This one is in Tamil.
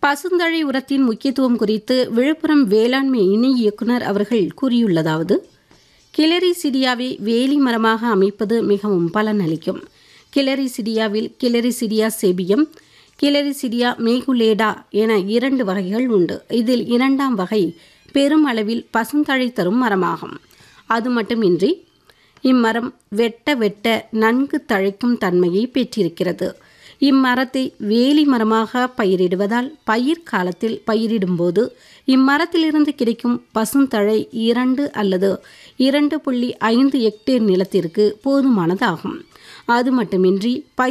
பசுந்தழை உரத்தின் முக்கியத்துவம் குறித்து விழுப்புரம் வேளாண்மை இணை இயக்குனர் அவர்கள் கூறியுள்ளதாவது கிளரி சிடியாவை வேலி மரமாக அமைப்பது மிகவும் பலனளிக்கும் கிளரி சிடியாவில் கிளரி சிடியா சேபியம் கிளரி சிடியா மேகுலேடா என இரண்டு வகைகள் உண்டு இதில் இரண்டாம் வகை பெரும் அளவில் பசுந்தழை தரும் மரமாகும் அது மட்டுமின்றி இம்மரம் வெட்ட வெட்ட நன்கு தழைக்கும் தன்மையை பெற்றிருக்கிறது இம்மரத்தை வேலி மரமாக பயிரிடுவதால் பயிர் காலத்தில் பயிரிடும்போது இம்மரத்திலிருந்து கிடைக்கும் பசுந்தழை இரண்டு அல்லது இரண்டு புள்ளி ஐந்து ஹெக்டேர் நிலத்திற்கு போதுமானதாகும் அது மட்டுமின்றி பயிர்